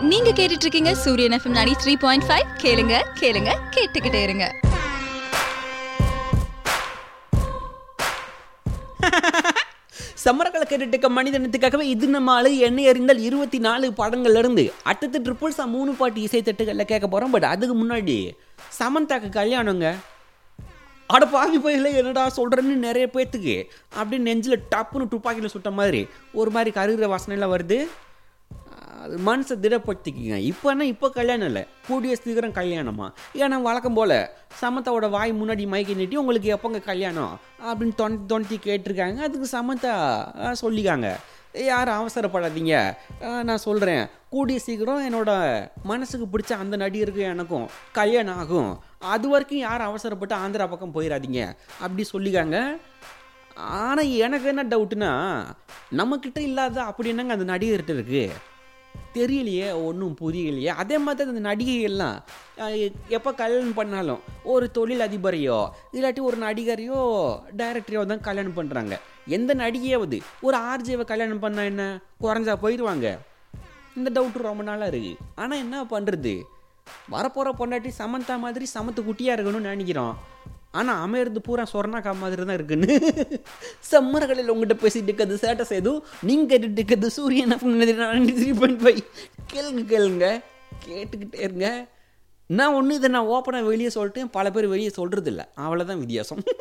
நீங்க கேட்டுட்டு இருக்கீங்க சூரியன் எஃப்எம் 93.5 த்ரீ பாயிண்ட் ஃபைவ் கேளுங்க கேளுங்க கேட்டுக்கிட்டே இருங்க சம்மரங்களை கேட்டுட்டு இருக்க மனிதனத்துக்காகவே இது நம்ம ஆளு எண்ணெய் அறிந்தால் இருபத்தி நாலு படங்கள்ல இருந்து அடுத்தது ட்ரிபிள்ஸா மூணு பாட்டு இசை தட்டுகளில் கேட்க போறோம் பட் அதுக்கு முன்னாடி சமந்தாக்கு கல்யாணங்க அட பாவி போயில என்னடா சொல்கிறேன்னு நிறைய பேர்த்துக்கு அப்படியே நெஞ்சில் டப்புன்னு துப்பாக்கியில் சுட்ட மாதிரி ஒரு மாதிரி கருகிற வாசனைலாம் வருது அது மனசை திடப்படுத்திக்கிங்க இப்போனா இப்போ கல்யாணம் இல்லை கூடிய சீக்கிரம் கல்யாணமா ஏன்னா வழக்கம் போல் சமந்தாவோட வாய் முன்னாடி மைக்கை நீட்டி உங்களுக்கு எப்போங்க கல்யாணம் அப்படின்னு தொண்ணி தொண்ணி கேட்டிருக்காங்க அதுக்கு சமந்தா ஆ, சொல்லிக்காங்க யாரும் அவசரப்படாதீங்க ஆ, நான் சொல்கிறேன் கூடிய சீக்கிரம் என்னோட மனசுக்கு பிடிச்ச அந்த நடிகருக்கு எனக்கும் கல்யாணம் ஆகும் அது வரைக்கும் யாரும் அவசரப்பட்டு ஆந்திரா பக்கம் போயிடாதீங்க அப்படி சொல்லிக்காங்க ஆனால் எனக்கு என்ன டவுட்டுனா நம்மக்கிட்ட இல்லாத அப்படி என்னங்க அந்த நடிகர்கிட்ட இருக்குது தெரியலையே ஒன்றும் புரியலையே அதே மாதிரி அந்த நடிகைகள்லாம் எப்போ கல்யாணம் பண்ணாலும் ஒரு தொழில் அதிபரையோ இல்லாட்டி ஒரு நடிகரையோ டைரக்டரையோ தான் கல்யாணம் பண்ணுறாங்க எந்த நடிகையாவது ஒரு ஆர்ஜேவை கல்யாணம் பண்ணால் என்ன குறைஞ்சா போயிடுவாங்க இந்த டவுட்டு ரொம்ப நாளாக இருக்குது ஆனால் என்ன பண்ணுறது வரப்போகிற பொண்டாட்டி சமந்தா மாதிரி சமத்து குட்டியாக இருக்கணும்னு நினைக்கிறோம் ஆனால் அமையிறது பூரா சொர்ணாக்கா மாதிரி தான் இருக்குன்னு சம்மர்களில் உங்கள்கிட்ட பேசிட்டு இருக்கிறது சேட்டை செய்து நீங்கள் கேட்டுட்டு இருக்கிறது சூரியன் த்ரீ பாயிண்ட் ஃபைவ் கேளுங்க கேளுங்க கேட்டுக்கிட்டே இருங்க நான் ஒன்று இதை நான் ஓப்பனாக வெளியே சொல்லிட்டேன் பல பேர் வெளியே சொல்கிறது இல்லை அவ்வளோதான் வித்தியாசம்